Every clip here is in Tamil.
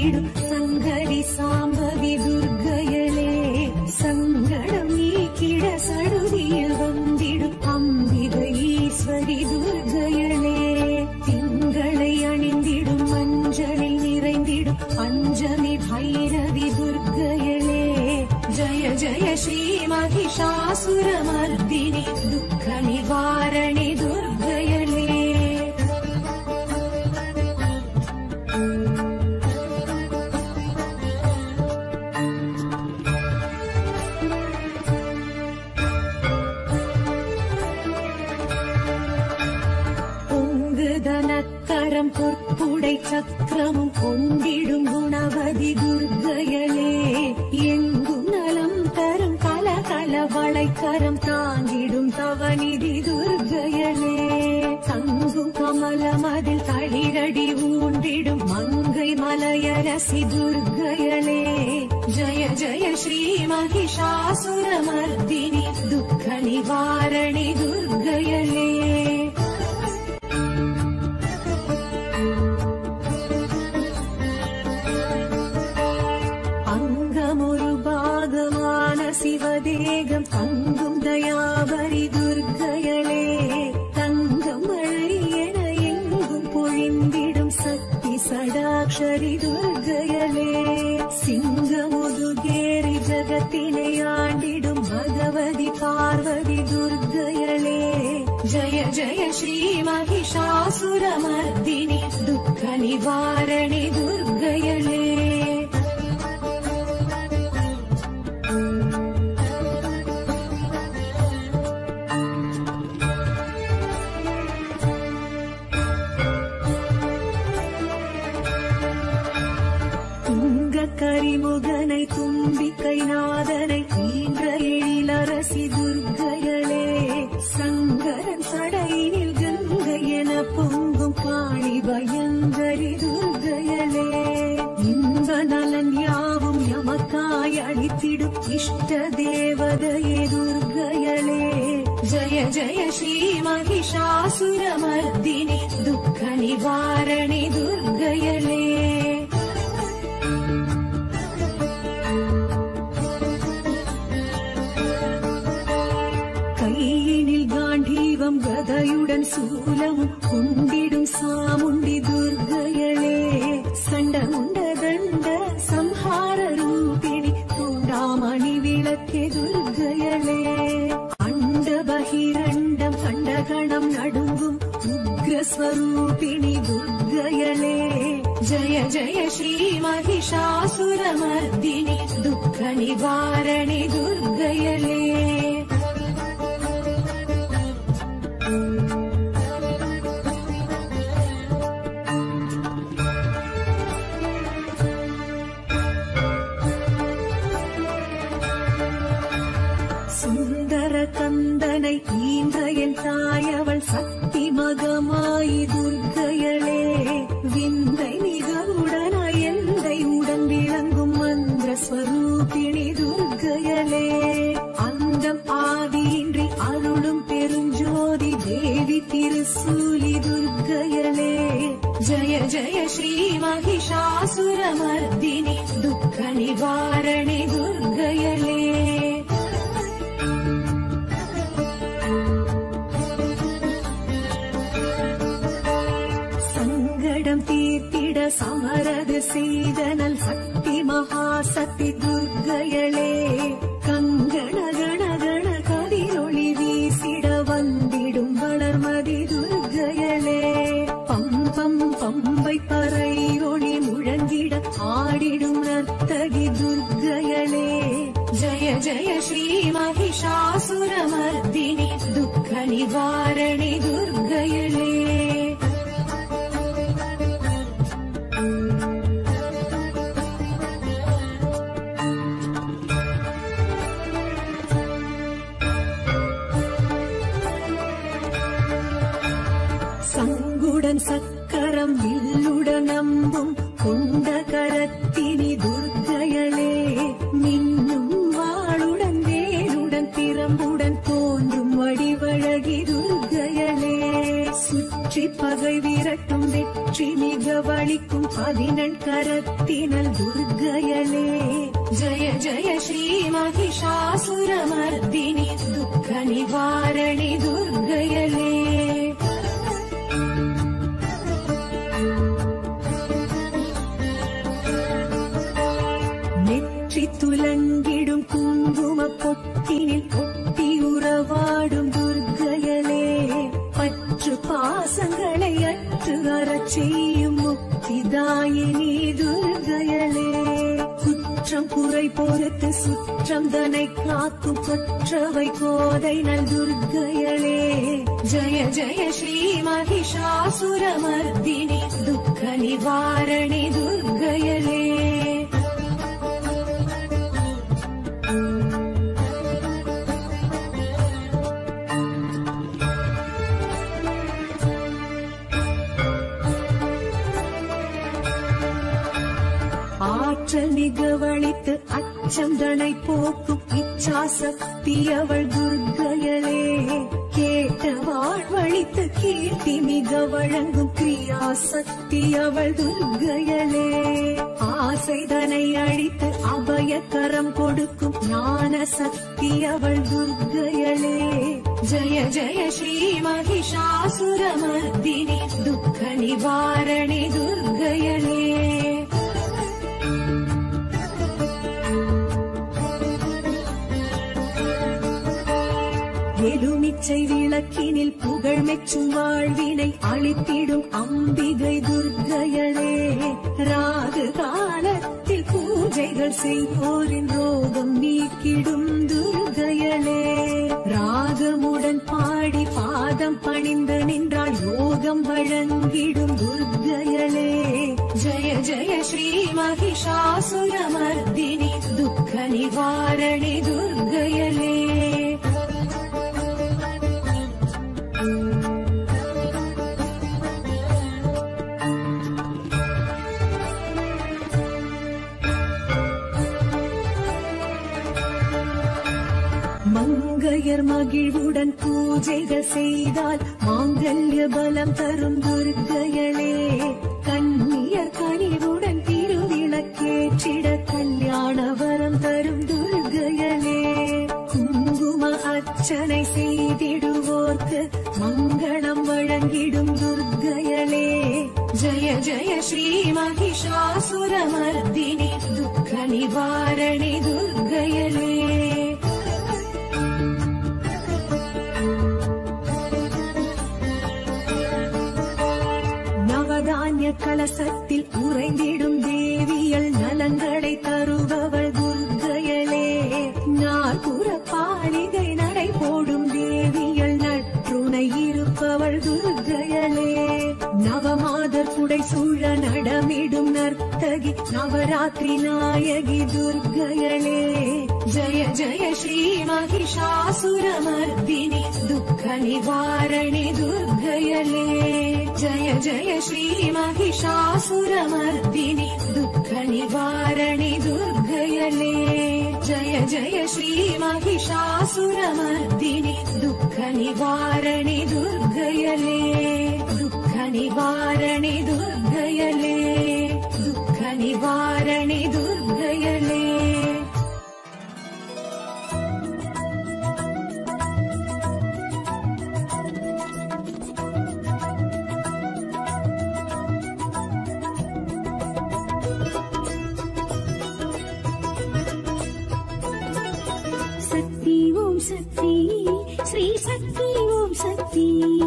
வந்திடும் சங்கரி சாம்பவி துர்க்கையளே சங்கடம் நீக்கிட சடுதியில் வந்திடும் அம்பிகை ஈஸ்வரி துர்க்கையளே திங்களை அணிந்திடும் மஞ்சளில் நிறைந்திடும் பஞ்சமி பைரவி துர்க்கையளே ஜய ஜய ஸ்ரீ மகிஷாசுரமர்தினி துக்க நிவாரணி துர்க்கையளே பொங்குதனக்கரம் பொற்புடை சக்கரமும் கொண்டிடும் குணவதி துர்க்கையளே எங்கும் நலம் தரும் கல கல வளைக்கரம் தாங்கிடும் தவநிதி துர்க்கையளே தங்கும் கமலம் அதில் தளிரடி ஊண்டிடும் மங்கை மலையரசி துர்க்கையளே ஜய ஜய ஸ்ரீ மகிஷாசுரமர்தினி துக்க நிவாரணி துர்க்கையளே அங்கமொரு பாகமான சிவதேகம் தங்கும் தயாபரி துர்க்கையளே தங்கம் மழை என எங்கும் பொழிந்திடும் சக்தி சடாக்ஷரி துர்க்கையளே சிங்கமுதுகேரி ஜகத்தினை ஆண்டிடும் பகவதி பார்வதி துர்க்கையளே ஜய ஜய ஸ்ரீ மகிஷாசுரமர்தினி துக்க நிவாரணி துர்க்கையளே துங்க கரிமுகனை தும்பிக்கை நாதனை ஈன்ற எழிலரசி துர்க்கையளே சங்கரன் சடையினில் கங்கை என பொங்கும் பாணி பயங்கரி துர்க்கையளே இன்ப நலன் யாவும் எமக்காய் அளித்திடும் இஷ்ட தேவதையே துர்க்கையளே ஜய ஜய ஸ்ரீ மகிஷாசுரமர்தினி துக்க நிவாரணி துர்க்கையளே கையினில் காண்டீவம் கதையுடன் சூலமும் கொண்டிடும் சாமுண்டி துர்க்கையளே சண்டமுண்ட தண்ட சம்ஹார ரூபிணி தூண்டாமணி விளக்கே துர்க்கையளே அண்ட பகிரண்டம் கண்டகணம் நடுங்கும் உக்ரஸ்வரூபிணி துர்க்கையளே ஜய ஜய ஸ்ரீ மகிஷாசுரமர்தினி துக்க நிவாரணி துர்க்கையளே சுந்தர கந்தனை ஈன்ற என் தாயவள் சக்தி மகமாயி துர்க்கையளே விந்தை மிகவுடனாய் எந்தை உடன் விளங்கும் மந்திர ஸ்வரூபிணி துர்க்கையளே அந்தம் ஆதியின்றி அருளும் பெருஞ்சோதி தேவி திருசூலி துர்க்கையளே ஜய ஜய ஸ்ரீ மகிஷாசுரமர்தினி துக்க நிவாரணி துர்க்கையளே சங்கடம் தீர்த்திட சமரது செய்தனல் சக்தி மகாசக்தி துர்க்கையளே கங்கண கண கண கதிரொளி வீசிட வந்திடும் வளர்மதி துர்க்கையளே பம்பம் பம்பை பறை ஒளி முழங்கிட ஆடிடும் நர்த்தகி துர்க்கையளே ஜய ஜய ஸ்ரீ மகிஷாசுரமர்தினி துக்க நிவாரணி துர்க்கையளே சங்குடன் சக்கரம் வில்லுடன் நம்பும் கொண்ட கரத்தினி துர்க்கையளே மின்னும் வாளுடன் வேலுடன் திறம்புடன் தோன்றும் வடிவழகி துர்க்கையளே சுற்றி பகை விரட்டும் வெற்றி மிக மிகவழிக்கும் பதினெண் கரத்தினல் துர்க்கையளே ஜய ஜய ஸ்ரீ மகிஷாசுரமர்தினி துக்க நிவாரணி துர்க்கையளே நெற்றி துலங்கிடும் குங்கும பொட்டினில் ஒட்டி உறவாடும் துர்க்கையளே பற்று பாசங்களை அற்று வரச் செய்யும் முக்திதாயினி துர்க்கையளே குற்றம் குறை பொறுத்து சுற்றம் தனை காக்கும் கொற்றவை கோதை நல் துர்க்கையளே ஜய ஜய ஸ்ரீ மகிஷாசுரமர்தினி துக்க நிவாரணி துர்க்கையளே ஆற்றல் மிகவழித்து அச்சம் தனை போக்கும் இச்சா சக்தி அவள் துர்க்கையளே கேட்ட வாழ்வழித்து கீர்த்தி மிக வழங்கும் கிரியா சக்தி அவள் துர்க்கையளே ஆசை தனை அழித்து அபயக்கரம் கொடுக்கும் ஞான சக்தி அவள் துர்க்கையளே ஜய ஜய ஸ்ரீ மகிஷாசுரமர்தினி துக்க நிவாரணி துர்க்கையளே எலுமிச்சை விளக்கினில் புகழ் மெச்சும் வாழ்வினை அழித்திடும் அம்பிகை துர்க்கையளே ராகு காலத்தில் பூஜைகள் செய்வோரின் ரோகம் நீக்கிடும் துர்க்கையளே ராகமுடன் பாடி பாதம் பணிந்து நின்றால் யோகம் வழங்கிடும் துர்க்கையளே ஜய ஜய ஸ்ரீ மகிஷாசுரமர்தினி துக்க நிவாரணி துர்க்கையளே மங்கையர் மகிழ்வுடன் பூஜைகள் செய்தால் மாங்கல்ய பலம் தரும் துர்க்கையளே கண்ணியர் கனிவுடன் திருவிளக்கேற்றிட கல்யாண வரம் தரும் துர்க்கையளே குங்கும அர்ச்சனை செய்திடுவோர்க்கு மங்களம் வழங்கிடும் துர்க்கையளே ஜய ஜய ஸ்ரீ மகிஷாசுரமர்தினி துக்க நிவாரணி துர்க்கையளே நவதானிய கலசத்தில் உறைந்திடும் தேவியல் நலங்களை தருபவள் துர்க்கையளே நாற்புற பாலிகை நடை போடும் தேவியல் நற்றுணை இருப்பவள் துர்க்கையளே நவமாதர் புடை சூழ நடமிடும் நர்த்தகி நவராத்திரி நாயகி துர்க்கையளே ஜய ஜய ஸ்ரீ மகிஷாசுரமர்தினி துக்க நிவாரணி துர்க்கையளே ஜய ஜய ஸ்ரீ மகிஷாசுரமர்தினி துக்க நிவாரணி துர்க்கையளே ஜய ஜய ஸ்ரீ மகிஷாசுரமர்தினி துக்க நிவாரணி துர்க்கையளே துக்க நிவாரணி துர்க்கையளே துக்க நிவாரணி துர்க்கையளே சக்தி ஓம் சக்தி ஸ்ரீ சக்தி ஓம் சக்தி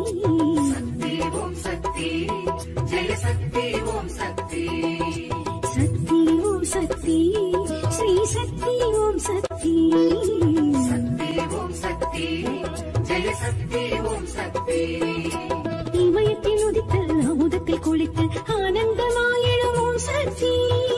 சக்தி ஓம் சக்தி ஸ்ரீ சக்தி ஓம் சக்தி இமயத்தில் உதித்த அமுதத்தில் குளித்து ஆனந்தமாயிடும் ஓம் சக்தி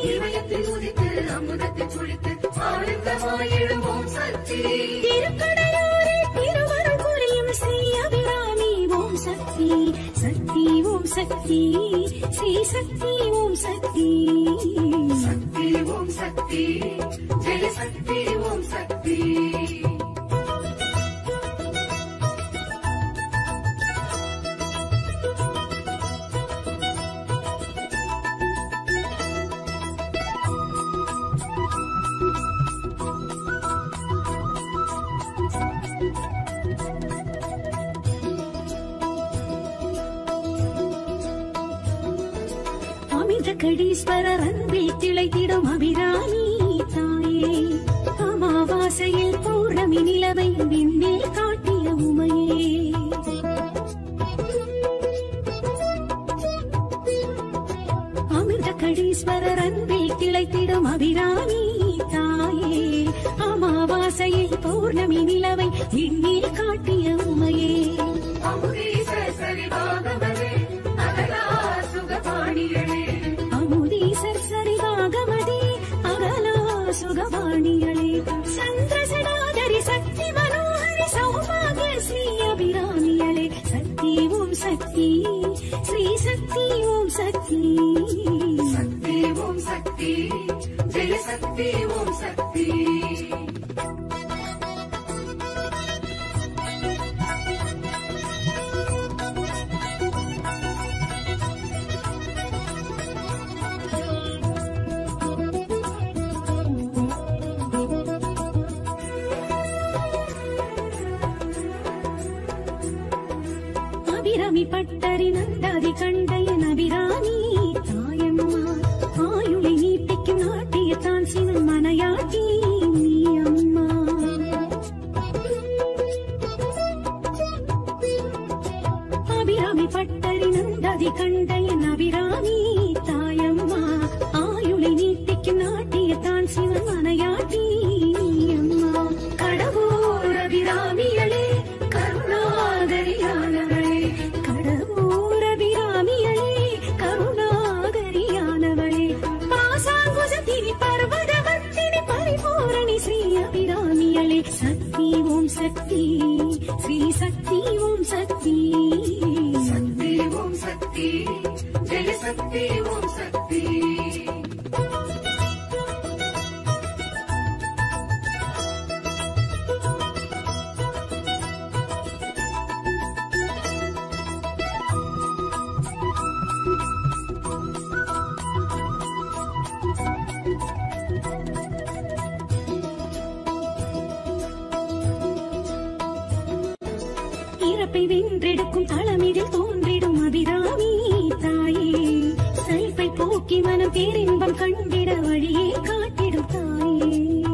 திருக்கடையூரில் திருவருள் புரியும் ஸ்ரீ அபிராமி ஓம் சக்தி சக்தி ஓம் சக்தி ஸ்ரீ சக்தி ஓம் சக்தி அமிர்தகடீஸ்வரர் அன்பில் திளைத்திடும் அபிராமி தாயே அமாவாசையில் பௌர்ணமி நிலவை விண்ணில் காட்டிய உமையே அமிர்தகடீஸ்வரர் அன்பில் திளைத்திடும் அபிராமி தாயே அமாவாசையில் பௌர்ணமி நிலவை விண்ணில் காட்டிய உமையே அமுதீசர் சரிவாகமதி அகலா சுகவாணிகளே சந்திரசடாதரி சக்தி மனோஹரி சௌபாகிய ஸ்ரீ அபிராமிகளே சக்தி ஓம் சக்தி ஸ்ரீ சக்தி ஓம் சக்தி சக்தி ஓம் சக்தி ஜெய சக்தி ஓம் சக்தி அபிராமி பட்டரி நந்தாதி கண்டையன் அபிராமி தாயம்மா ஆயுளை நீட்டிக்கும் நாட்டியத்தான் சிவன் மனையாட்டி நீ அம்மா அபிராமி பட்டரி நந்தாதி கண்டையன் அபிராமி தாயம்மா ஆயுளை நீட்டிக்கும் நாட்டியத்தான் சிவன் மனையாட்டி நீ அம்மா கடவுள் அபிராமிகளே கருணாகரியானவளே கடவுள் அபிராமிகளே கருணாகரியானவளே பாசாங்குசத்தினி பர்வதவர்த்தினி பரிபூரணி ஸ்ரீ அபிராமிகளே சக்தி ஓம் சக்தி ஸ்ரீ சக்தி ஓம் சக்தி சக்தி ஓம் சக்தி ஜெய சக்தி ஓம் சக்தி இறப்பை வென்றெடுக்கும் தளமிதில் தோன்றிடும் அபிராமி தாயே சைப்பை போக்கி மனம் பேரின்பம் கண்டிட வழியே காட்டிடும் தாயே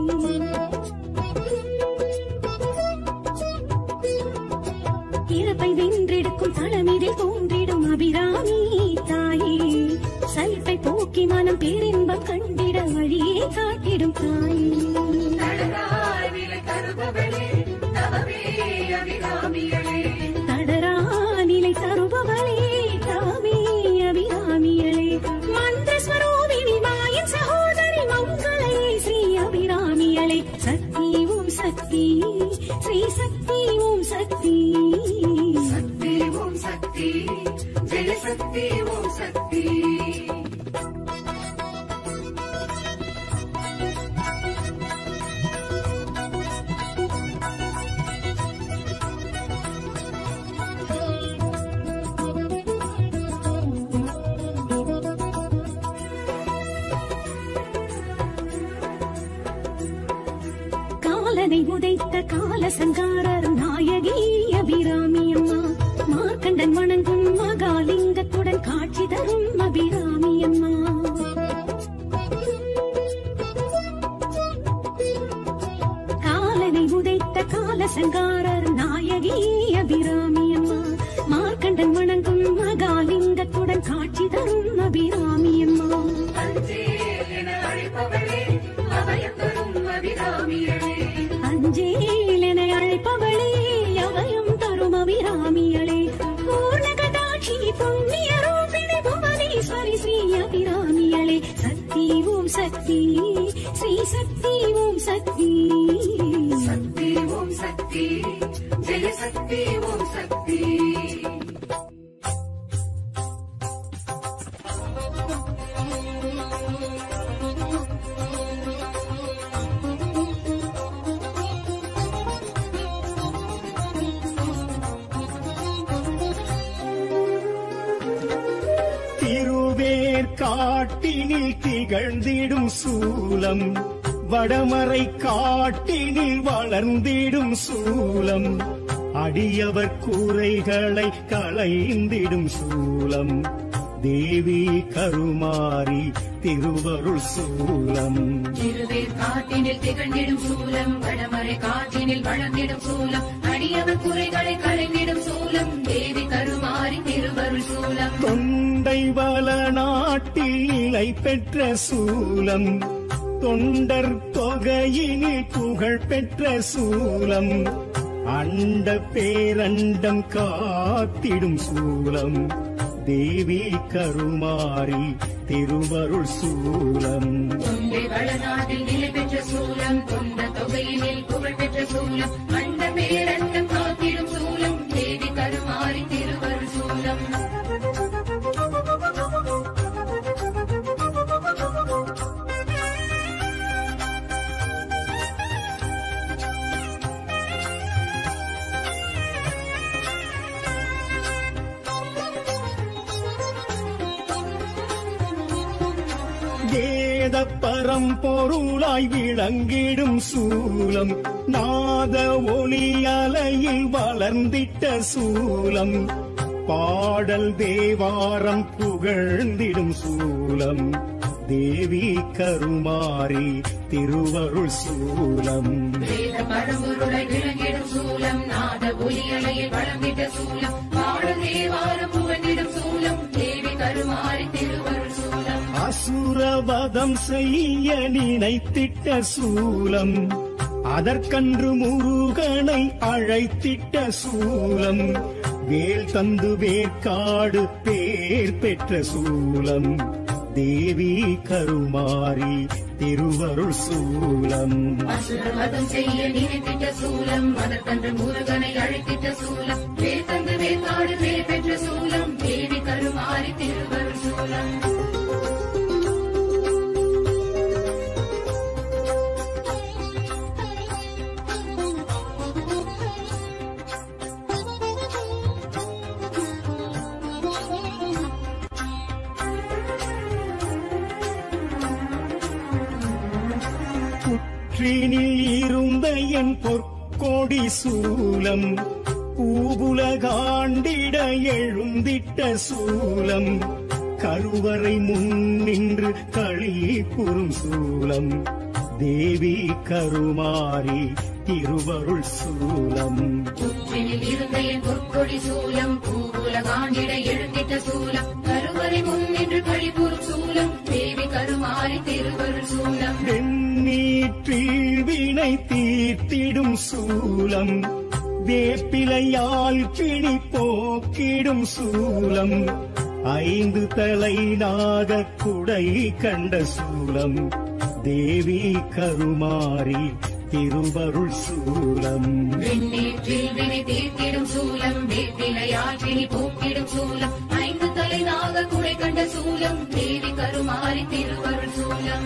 இறப்பை வென்றெடுக்கும் தளமிதில் தோன்றிடும் அபிராமி தாயே சைப்பை போக்கி மனம் பேரின்பம் கண்டிட வழியே காட்டிடும் தாயே நடராய் விலை தருபவளே தவமே அபிராமிகளே தடரா நிலை தருபவளே தாமே அபிராமியளே மந்திர ஸ்வரூபிணி மாயின் சகோதரி மங்களே ஸ்ரீ அபிராமியளே சக்தி ஓம் சக்தி ஸ்ரீ சக்தி ஓம் சக்தி சக்தி ஓம் சக்தி ஜெய சக்தி ஓம் சக்தி காலனை உதைத்த கால சங்காரர் நாயகி அபிராமி அம்மா மார்க்கண்டன் வணங்கும் மகாலிங்கத்துடன் காட்சி தரும் அபிராமி அம்மா காலனை உதைத்த கால சங்காரர் நாயகி அபிராமி அம்மா மார்க்கண்டன் வணங்கும் மகாலிங்கத்துடன் காட்சி தரும் அபிராமி அம்மா அஞ்சேல் என அழைப்பவளே அபயம் தரும் அபிராமிகளே அஞ்சேல் என அழைப்பவளே அபயம் தரும் அபிராமியளே பூர்ணகடாட்சி புண்ணிய ரூபிணி புவனேஸ்வரி ஸ்ரீ அபிராமியளே சக்தி ஓம் சக்தி ஸ்ரீ சக்தி ஓம் சக்தி சக்தி ஓம் சக்தி ஜெய சக்தி ஓம் சக்தி திருவேற்காட்டினில் திகழ்ந்திடும் சூலம் வடமறை காட்டினில் வளர்ந்திடும் சூலம் அடியவர் கூரைகளை களைந்திடும் சூலம் தேவி கருமாரி திருவருள் சூலம் திருவேர் காட்டினில் திகழ்ந்திடும் சூலம் வடமறை காற்றினில் வளர்ந்திடும் சூலம் அடியவர் குறைகளை களைந்திடும் சூலம் தேவி கருமாறி திருவருள் சூலம் தொண்டை வள நாட்டில் நிலை பெற்ற சூலம் தொண்டர் தொகையினில் புகழ் பெற்ற சூலம் அண்ட பேரண்டம் காத்திடும் சூலம் தேவி கருமாரி திருவருள் சூலம் தொண்டை வளநாட்டில் நிலை பெற்ற சூலம் தொண்ட தொகையினில் புகழ் பெற்ற சூலம் அண்ட பேரண்டம் காத்திடும் சூலம் தேவி கருமாறி திருவருள் சூலம் வேத பரம்பொருளாய் விளங்கிடும் சூலம் நாத ஒளி அலையில் வளர்ந்திட்ட சூலம் பாடல் தேவாரம் புகழ்ந்திடும் சூலம் தேவி கருமாரி திருவருள் சூலம் வேத பரம்பொருளை விளங்கிடும் சூலம் நாத ஒலியலையில் வளர்ந்திட்ட சூலம் பாடல் தேவாரம் புகழ்ந்திடும் சூலம் தேவி கருமாறி திருவருள் சூலம் அசுரவதம் செய்ய நினைத்திட்ட சூலம் அதற்கன்று முருகனை அழைத்திட்ட சூலம் வேல் தந்து வேர்க்காடு பேர் பெற்ற சூலம் தேவி கருமாரி திருவருள் சூலம் அசுரவதம் செய்ய நினைத்திட்ட சூலம் அதற்கன்று முருகனை அழைத்திட்ட சூலம் வேத்தந்து வேத்தாடு பேர் பெற்ற சூலம் தேவி கருமாறி திருவருள் சூலம் புற்றினில் இருந்த என் பொற்கோடி சூலம் பூவுலகாண்டிட எழுந்திட்ட சூலம் கருவறை முன் நின்று களி கூறும் சூலம் தேவி கருமாரி திருவருள் சூலம் புற்றினில் இருந்த என் பொற்கொடி சூலம் பூவுலகாண்டிட எழுந்திட்ட சூலம் கருவறை முன் நின்று கழிபுறும் சூலம் தேவி கருமாறி திருவருள் சூலம் வெண்ணீற்றில் வினை தீர்த்திடும் சூலம் வேப்பிலையால் பிணி போக்கிடும் சூலம் ஐந்து தலை நாக குடை கண்ட சூலம் தேவி கருமாரி திருவருள் சூலம் விண்ணேற்றில் வினை தீர்த்திடும் சூலம் வேப்பிலையாற்றினி போக்கிடும் சூலம் ஐந்து தலை நாக குடை கண்ட சூலம் தேவி கருமாறி திருவருள் சூலம்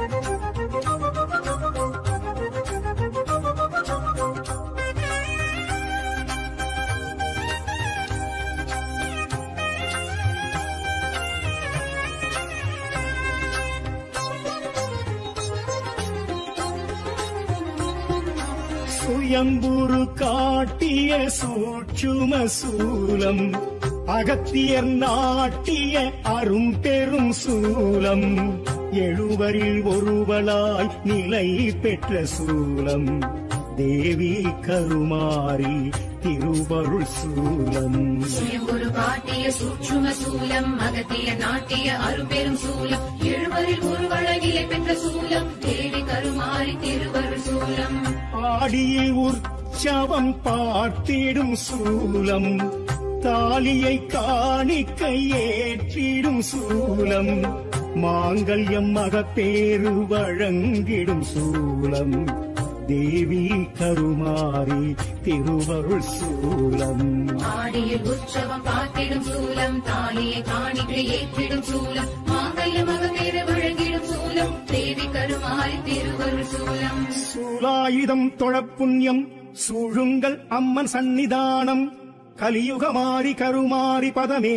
சுயம்புரு காட்டிய சூட்சும சூலம் அகத்தியர் நாட்டிய அரும் பெரும் சூலம் எழுவரில் ஒருவளாய் நிலை பெற்ற சூலம் தேவி கருமாரி திருவருள் சூலம் சுயம்புரு காட்டிய சூட்சும சூலம் அகத்திய நாட்டிய அரும்பெரும் சூலம் எழுவரில் ஒருவள நிலை பெற்ற சூலம் தேவி கருமாறி திருவருள் சூலம் ஆடியில் உற்சவம் பார்த்திடும் சூலம் தாலியை காணிக்கை ஏற்றிடும் சூலம் மாங்கல்யம் மகப்பேறு வழங்கிடும் சூலம் தேவி கருமாரி திருவருள் சூலம் ஆடியில் உற்சவம் பார்த்திடும் சூலம் தாலியை காணிக்கை ஏற்றிடும் சூலம் மாங்கல்ய மகமேறு வழங்கிடும் சூலம் தேவி கருமாறி திருவருள் சூலம் சூலாயுதம் தொழப்புண்ணியம் சூழுங்கள் அம்மன் சந்நிதானம் கலியுகமாரி கருமாரி பதமே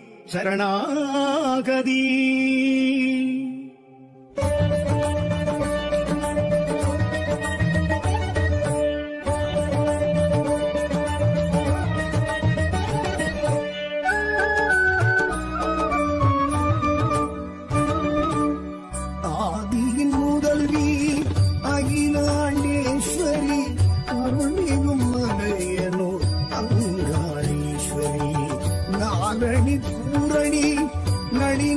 சரணாகதி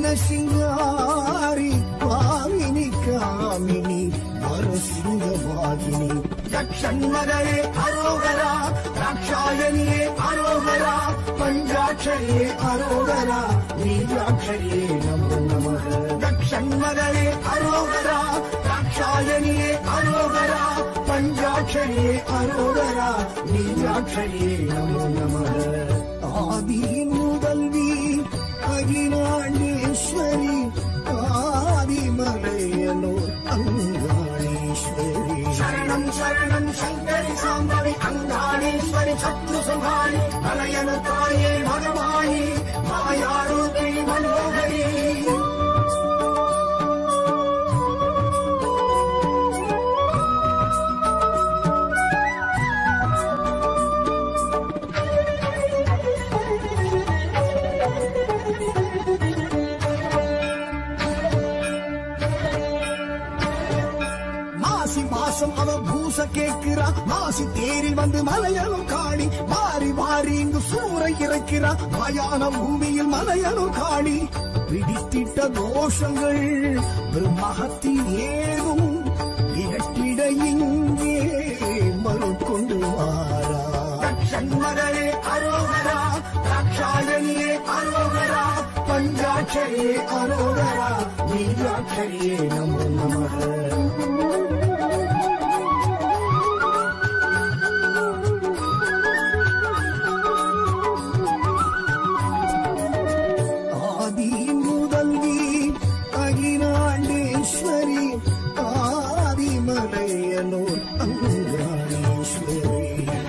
சிங்காரி பாவினி காமினி வரசிங்கவாகினி தக்ஷண்மகளே அரோகரா தாட்சாயணியே அரோகரா பஞ்சாட்சரியே அரோகரா நீஜாட்சரியே நமோ நமக தக்ஷண்மகளே அரோகரா தாட்சாயணியே அரோகரா பஞ்சாட்சரியே அரோகரா நீஜாட்சரியே நமோ நமக ஆதியின் முதல்வி அகிலாண்டேஸ்வரி ஆதிமலையனூர் அங்காளீஸ்வரி சரணம் சரணம் சங்கரி சாம்பவி அங்காளீஸ்வரி சத்ரு சம்ஹாரி மலையனு தாயே மகமாயி மாயாரூபி மனோகரி மாசி மாசம் அவ பூச கேட்கிறா மாசி தேரில் வந்து மலையனும் காணி மாறி மாறி இங்கு சூறை இறக்கிறா மயான பூமியில் மலையனும் காணி பிடித்திட்ட தோஷங்கள் பிரம்மஹத்தி ஏதும் இரட்டிட இங்கே மறு கொண்டு வாரா சண்மகளே அரோகரா தாட்சாயணியே அரோகரா பஞ்சாட்சரியே அரோகரா நீராட்சரியே நமோ நமக ஆதி முதல்வி அகிலாண்டேஸ்வரி ஆதிமலையனூர் அங்காளீஸ்வரி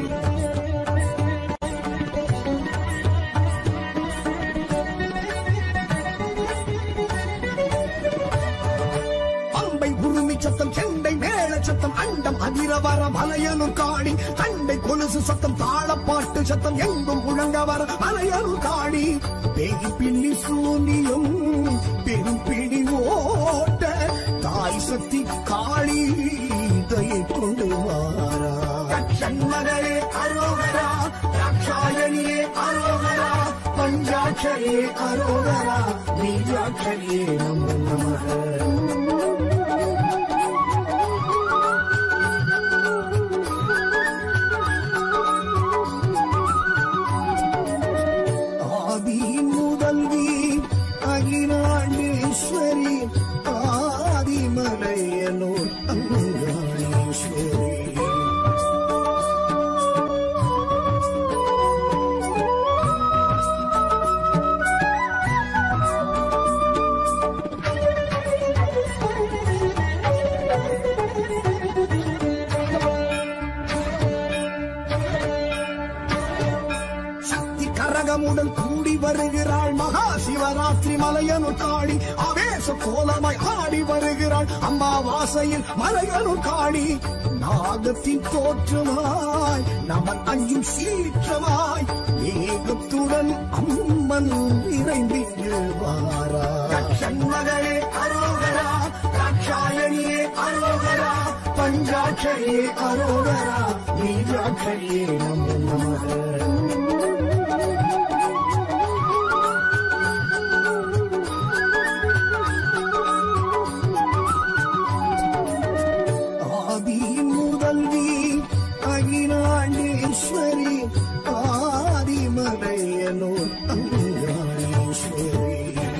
பம்பை உருமி சத்தம் செண்டை மேள சத்தம் அண்டம் அதிர வர மலையனூர் காணி தண்டை கொலுசு சத்தம் தாளப்பாட்டு சத்தம் எங்கும் முழங்க வர மலையனூர் காணி பேய் பில்லி சூனியம் பெரும் பிடி ஓட்ட தாய் சக்தி காளி தயை கொண்டு வாரா சண்மகளே அரோகரா தாட்சாயணியே அரோகரா பஞ்சாட்சரியே அரோகரா நீஜாட்சரியே நமோ நமக ஆதி முதல்வி அகிலாண்டேஸ்வரி ஆதிமலையனூர் அங்காளீஸ்வரி சக்தி கரகமுடன் கூடி வருகிறாள் மகா சிவராத்திரி மலையனு காளி ஆவேச கோலமாய் ஆடி வருகிறாள் அம்மாவாசையில் மலையனு காளி நாகத்தின் தோற்றமாய் நமன் அஞ்சும் சீற்றமாய் ஏகத்துடன் அம்மன் விரைந்திங்கு வாரா சண்மகளே அரோகரா தாட்சாயணியே அரோகரா பஞ்சாட்சரியே அரோகரா நீஜாட்சரியே நமோ நமக ஆதி முதல்வி அகிலாண்டேஸ்வரி ஆதிமலையனூர் அங்காளீஸ்வரி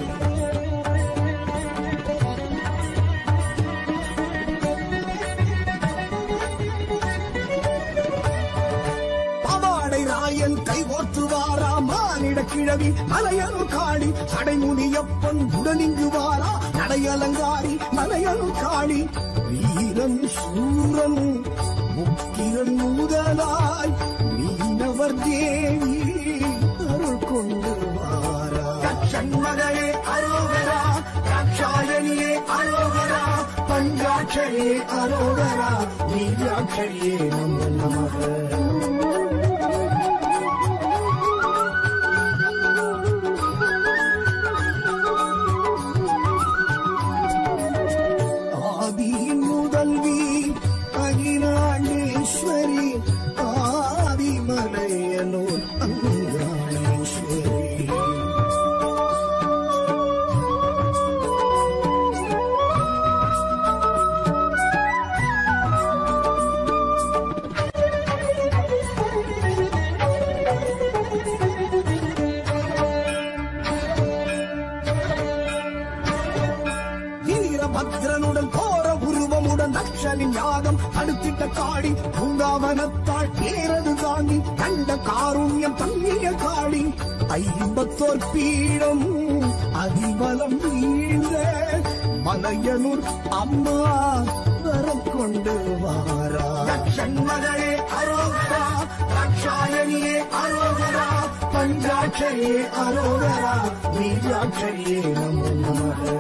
பவாடை ராயன் கைகோர்த்துவாரா மானிட கிழவி மலையனு காளி சடைமுனியப்பன் உடனிங்கு வாரா நடையலங்காரி மலையனு காளி வீரன் சூரன் முக்கிரன் முதலாய் மீனவர் தேவி அருள் கொண்டு வாரா சண்மகளே அரோகரா தாட்சாயணியே அரோகரா பஞ்சாட்சரியே அரோகரா நீராட்சரியே நமோ நமக ஆதி முதல்வி அகிலாண்டேஸ்வரி ஆதிமலையனூர் அங்காளீஸ்வரி ஈசலின் யாகம் அடுத்திட்ட காடி பூங்காவனத்தாள் ஏறது தாண்டி கண்ட காருண்யம் தங்கிய காடி ஐம்பத்தோர் பீடம் அதிபலம் வீழ்ந்த மலையனூர் அம்மா வரம் கொண்டு வாரா மகளே அரோகரா ரக்ஷாயணியே அரோகரா பஞ்சாட்சரியே அரோகரா நீஜாட்சரியே நமோ நமக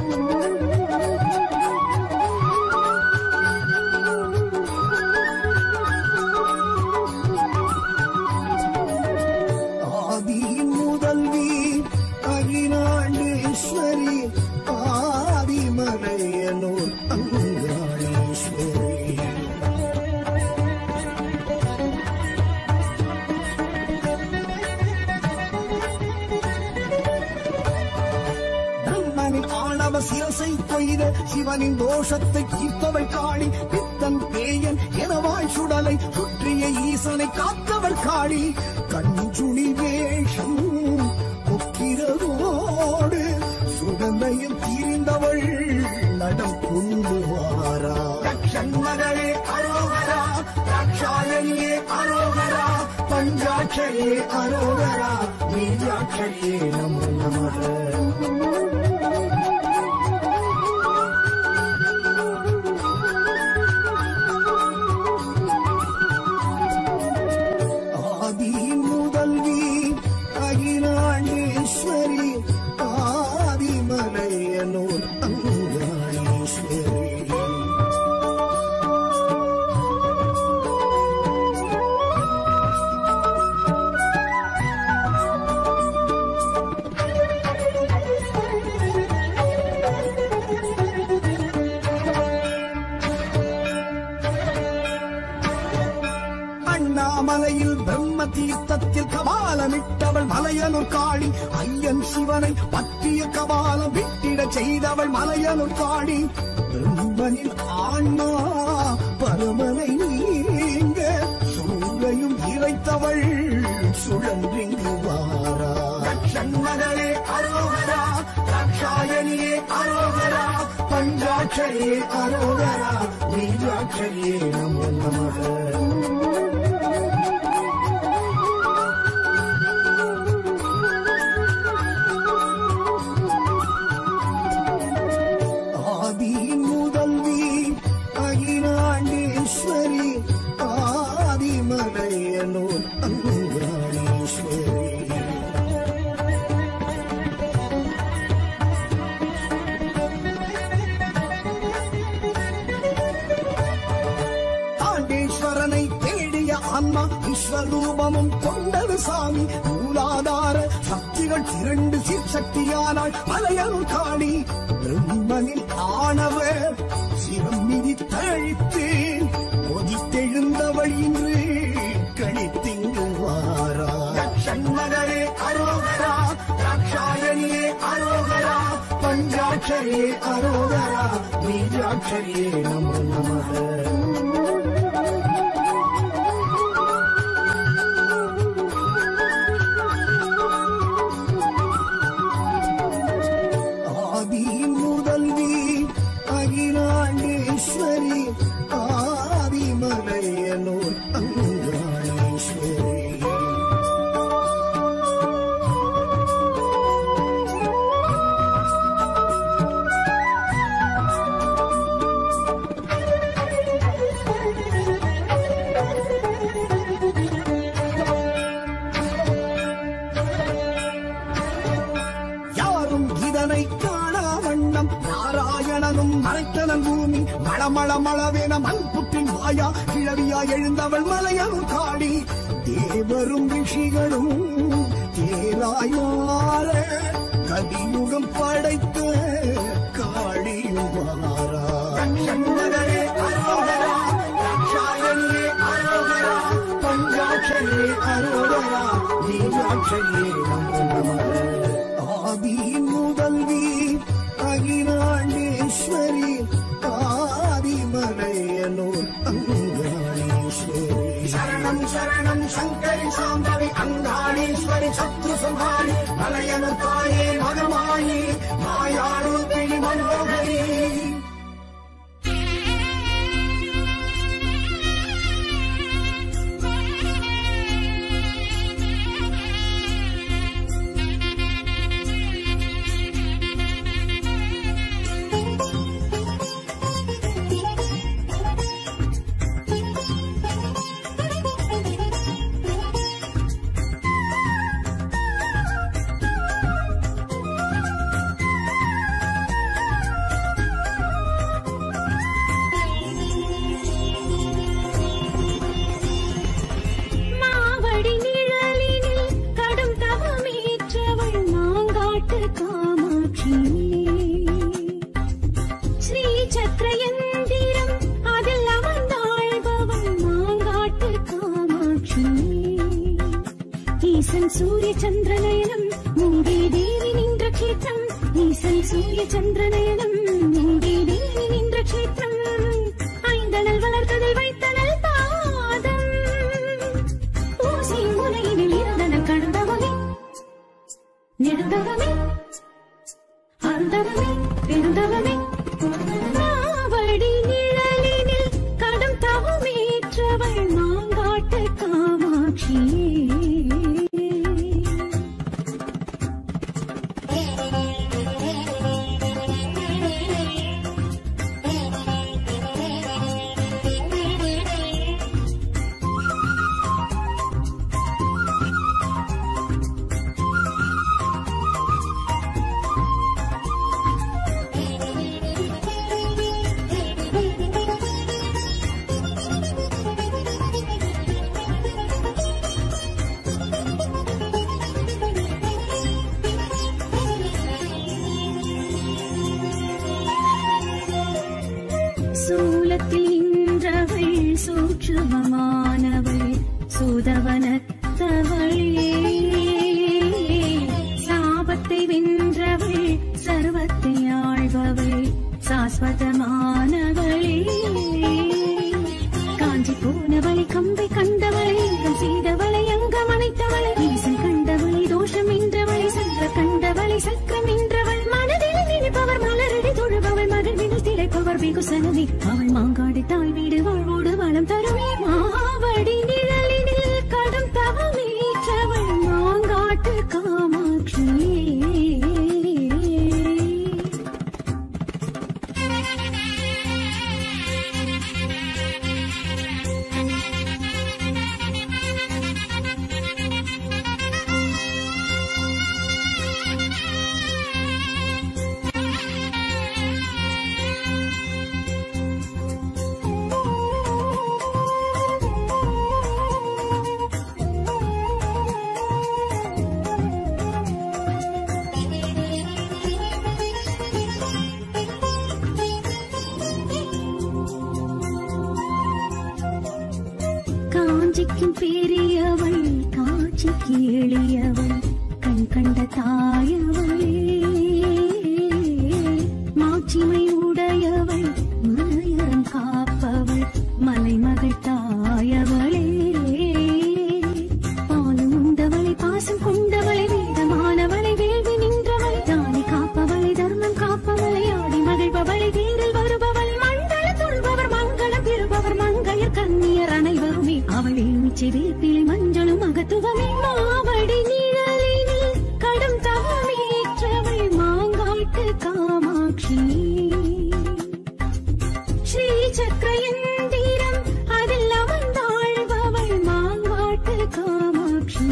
ஆதி முதல்வி அகிலாண்டேஸ்வரி ஆதிமலையனூர் அங்காளேஸ்வரி பிரம்மனின் ஆணவ சிரசை கொய்த சிவனின் தோஷத்தை தீர்த்தவள் காளி பித்தன் பேயன் எனவாய் சுடலை சுற்றிய ஈசனை காத்தவள் காளி கஞ்சுளி வேஷம் கொக்கிறதோடு சுகந்தையில் தீர்ந்தவள் நடம் கொண்டு வாரா மகளே அரோகரா ரக்ஷாயணியே அரோகரா பஞ்சாட்சரியே அரோகரா நீஜாட்சரியே நமோ நமக ஆதி முதல்வி அகிலாண்டேஸ்வரி ஆதிமலையனூர் அங்காளேஸ்வரி அண்ணாமலையில் பிரம்ம தீர்த்தத்தில் கபாலமிட்டவள் மலையனூர் காளி ஐயன் சிவனை பற்றிய கபாலம் விட்டிட செய்தவள் மலையனூர் காளி பிரம்மனின் ஆன்மா பரமனை நீங்க சூழையும் இறைத்தவள் சுழன்றிங்கு வாரா மகளே அரோகரா ரக்ஷாயணியே அரோகரா பஞ்சாட்சரியே அரோகரா நீஜாட்சரியே நமோ நமக ஆதி முதல்வி அகிலாண்டேஸ்வரி ஆதிமலையனூர் அங்காளேஸ்வரி தாண்டேஸ்வரனை தேடிய ஆன்மா விஸ்வரூபமும் கொண்டது சாமி மூலாதார சக்திகள் இரண்டு சீர்சக்தியானாள் மலையருள் காணி பிரம்மனின் ஆணவர் சிவம் மிதி தழித்து கொதித்தெழுந்தவள் இன்று கணித்திங்கு வாரா மகளே அரோகரா ரக்ஷாயணியே அரோகரா பஞ்சாட்சரியே அரோகரா நீஜாட்சரியே நமோ நமக ஆதி முதல்வி அகிலாண்டேஸ்வரி ஆதிமலையனூர் அங்காளேஸ்வரி யாரும் இதனை காணா வண்ணம் நாராயணனும் மறைத்தனன் பூமி மளமள மளவென மண் புற்றின் வாயா கிழவியா எழுந்தவள் மலையனும் காடி தேவரும் ரிஷிகளும் தேராய் மாற கலியுகம் படைத்த காளியும் வாரா மகளே அரோகரா ரக்ஷாயணியே அரோகரா பஞ்சாட்சரியே அரோகரா நீஜாட்சரியே நமோ நமக ஆதி முதல்வி அகிலாண்டேஸ்வரி ஆதிமலையனூர் அங்காளேஸ்வரி சரணம் சரணம் சங்கரி சாம்பவி அங்காளேஸ்வரி சத்ரு சம்ஹாரி மலையனு தாயே மகமாயி மாயாரூபிணி மனோகரி ஈசன் சூரிய சந்திரநயனம் மூடி தேவி நின்ற க்ஷேத்திரம் ஈசன் சூரிய சந்திரநயனம் மூடி தேவி நின்ற க்ஷேத்திரம் ஐந்தனல் வளர்த்ததில் வைத்தனல் பாதம் ஊசி முனையினில் இருந்தனல் கடந்தவனே நெடுந்தவனே அருந்தவனே பெருந்தவனே நாவடி நிழலினில் கடும் தவமேற்றவள் மாங்காட்டு காமாட்சியே சூலத்தில் நின்றவள் சூட்சுமமானவள் சூதவனத்தவளே சாபத்தை வென்றவள் சர்வத்தை ஆழ்பவள் சாஸ்வதமானவளே காஞ்சி போனவளை கம்பை கண்டவளை இங்கம் செய்தவளை அங்கம் அணைத்தவளை ஈசன் கண்டவளை தோஷம் என்றவளை சங்க கண்டவளை சக்கரம் என்றவள் மனதில் நினைப்பவர் மலரடி தொழுபவள் மகிழ்வினில் திளைப்பவர் வெகுசனமே அவள் மாங்காடு தாய் வீடு வாழ்வோடு வளம் தருமே மாவடி நிழலினில் கடும் தவமேற்றவள் மாங்காட்டு காமாட்சியே காஞ்சிக்கும் பெரியவள் காட்சிக்கு எளியவள் கண் கண்ட தாயவளே மாட்சிமை உடையவள் மலையரம் காப்பவள் மலைமகள் தாயவளே பாலும் உண்டவளை பாசம் கொண்டவளை வேதமானவளை வேள்வி நின்றவளை தானி காப்பவளை தர்மம் காப்பவளை ஆடி மகிழ்பவளை தேரில் வருபவள் மண்டல தொழுபவர் மங்களம் பெறுபவர் மங்கையர் கண்ணியர் அனைவருமே அவள் எலுமிச்சை வேப்பிலை மஞ்சளும் அகத்துவமே மாவடி நிழலினில் கடும் தவமேற்றவள் மாங்காட்டு காமாட்சி ஸ்ரீ சக்கரயந்திரம் அதில் அமர்ந்தாழ்பவள் மாங்காட்டு காமாட்சி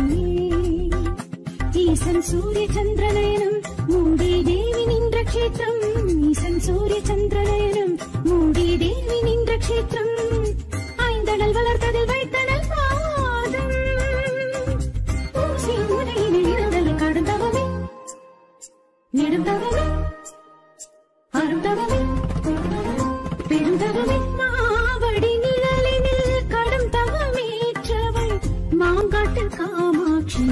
ஈசன் சூரிய சந்திரநயனம் மூடி தேவி நின்ற க்ஷேத்திரம் ஈசன் சூரிய சந்திரநயனம் மூடி தேவி நின்ற க்ஷேத்திரம் ஐந்தடல் வளர்த்ததில் வைத்தனல் பாதம் ஊசி முனையினில் இருந்தல் கடந்தவமே நெடுந்தவமே அருந்தவமே பெருந்தவமே மாவடி நிழலினில் கடும் தவமேற்றவள் மாங்காட்டு காமாட்சி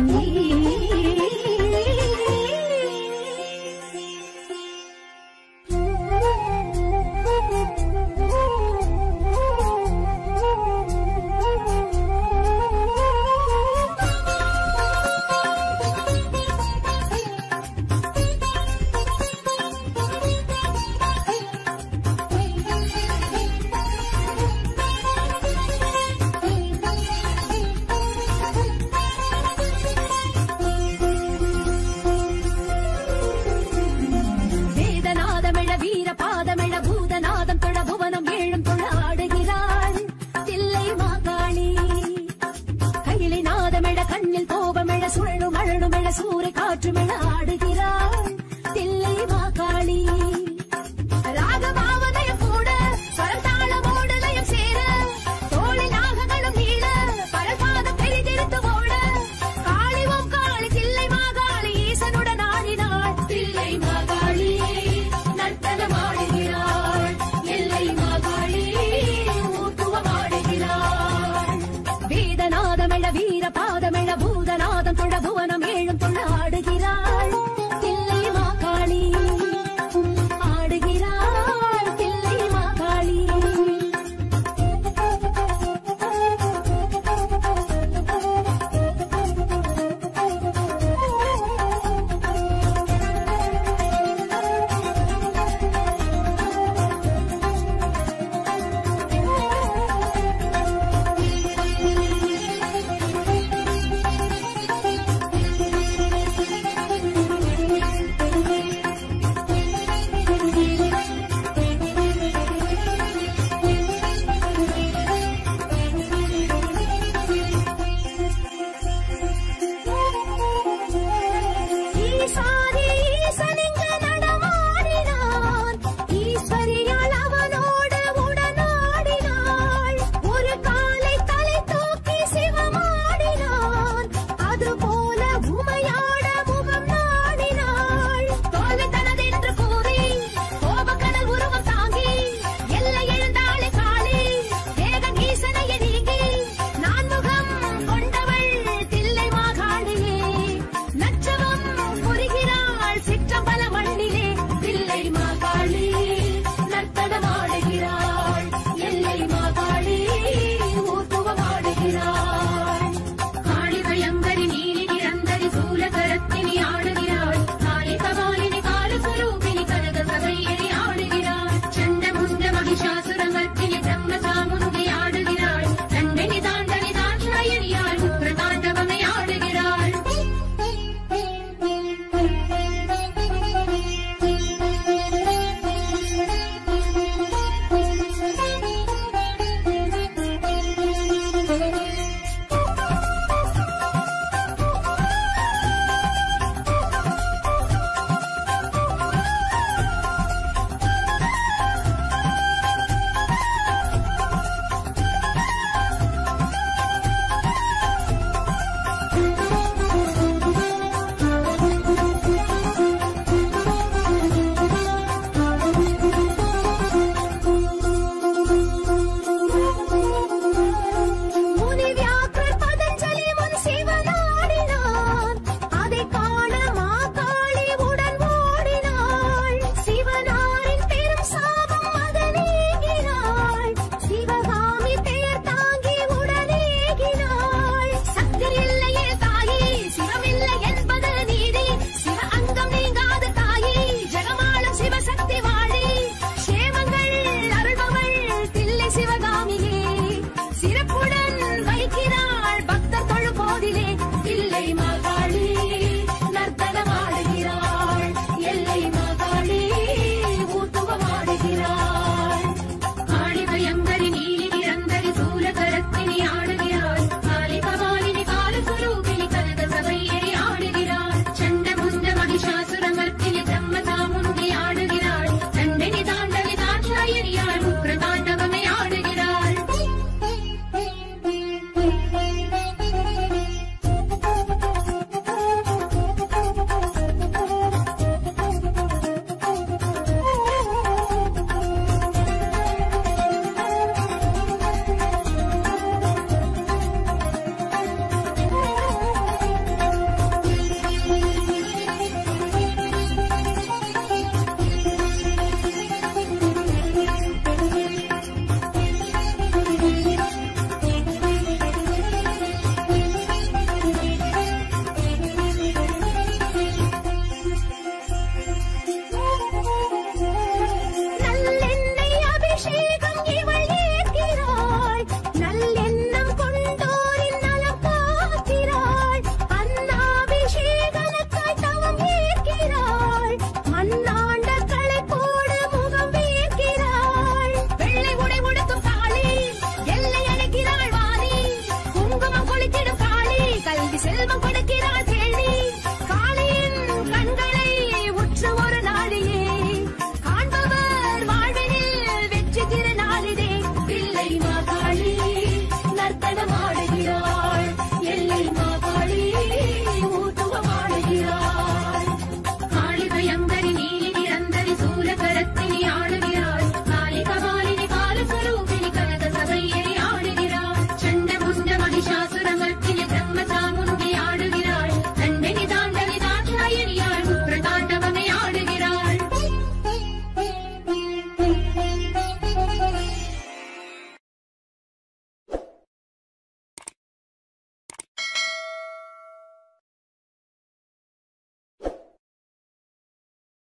வேதநாதமிழ வீர பாதமிழ பூதநாதம் தொழ புவனம் ஏழும் தொழ ஆடுகிறாள் தில்லை மாகாளி கையிலை நாதமிழ கண்ணில் கோபமிழ சுழலும் அழலுமிழ சூறை காற்றுமிழ ஆடுகிறாள் தில்லை மாகாளி ராகபாவதயம் கூட ஸ்வரதாளமோடு லயம் சேர தோளில் நாகங்களும் நீள பரல்பாதம் பெரிதிருத்து ஓட காளி ஓம் காளி தில்லை மாகாளி ஈசனுடன் ஆடினாள் தில்லை மாகாளி நர்த்தனமாடுகிறாள் எல்லை மாகாளி ஊர்த்துவமாடுகிறாள் வேதனா நாதமெழ வீர பாதமெழ பூதநாதம் தொழ புவனம் ஏழும் தொழ ஆடுகிறாள்